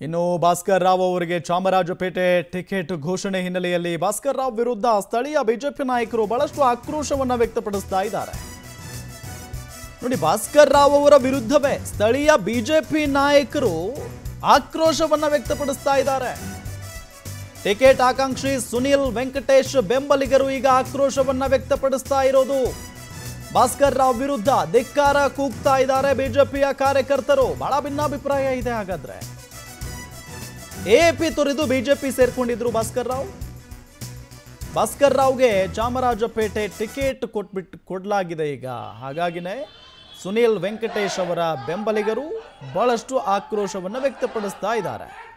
ಇನ್ನು ಭಾಸ್ಕರ್ ರಾವ್ ಅವರಿಗೆ ಚಾಮರಾಜಪೇಟೆ ಟಿಕೆಟ್ ಘೋಷಣೆ ಹಿನ್ನೆಲೆಯಲ್ಲಿ ಭಾಸ್ಕರ್ ರಾವ್ ವಿರುದ್ಧ ಸ್ಥಳೀಯ ಬಿಜೆಪಿ ನಾಯಕರು ಬಹಳಷ್ಟು ಆಕ್ರೋಶವನ್ನ ವ್ಯಕ್ತಪಡಿಸ್ತಾ ಇದ್ದಾರೆ ನೋಡಿ ಭಾಸ್ಕರ್ ರಾವ್ ಅವರ ವಿರುದ್ಧವೇ ಸ್ಥಳೀಯ ಬಿಜೆಪಿ ನಾಯಕರು ಆಕ್ರೋಶವನ್ನ ವ್ಯಕ್ತಪಡಿಸ್ತಾ ಇದ್ದಾರೆ ಟಿಕೆಟ್ ಆಕಾಂಕ್ಷಿ ಸುನಿಲ್ ವೆಂಕಟೇಶ್ ಬೆಂಬಲಿಗರು ಈಗ ಆಕ್ರೋಶವನ್ನ ವ್ಯಕ್ತಪಡಿಸ್ತಾ ಇರೋದು ಭಾಸ್ಕರ್ ರಾವ್ ವಿರುದ್ಧ ಧಿಕ್ಕಾರ ಕೂಗ್ತಾ ಇದ್ದಾರೆ ಬಿಜೆಪಿಯ ಕಾರ್ಯಕರ್ತರು ಬಹಳ ಭಿನ್ನಾಭಿಪ್ರಾಯ ಇದೆ ಹಾಗಾದ್ರೆ ಎಪಿ ತೊರೆದು ಬಿಜೆಪಿ ಸೇರ್ಕೊಂಡಿದ್ರು ಭಾಸ್ಕರ್ ರಾವ್ ಭಾಸ್ಕರ್ ರಾವ್ಗೆ ಚಾಮರಾಜಪೇಟೆ ಟಿಕೆಟ್ ಕೊಟ್ಬಿಟ್ಟು ಕೊಡಲಾಗಿದೆ ಈಗ ಹಾಗಾಗಿನೇ ಸುನೀಲ್ ವೆಂಕಟೇಶ್ ಅವರ ಬೆಂಬಲಿಗರು ಬಹಳಷ್ಟು ಆಕ್ರೋಶವನ್ನು ವ್ಯಕ್ತಪಡಿಸ್ತಾ ಇದ್ದಾರೆ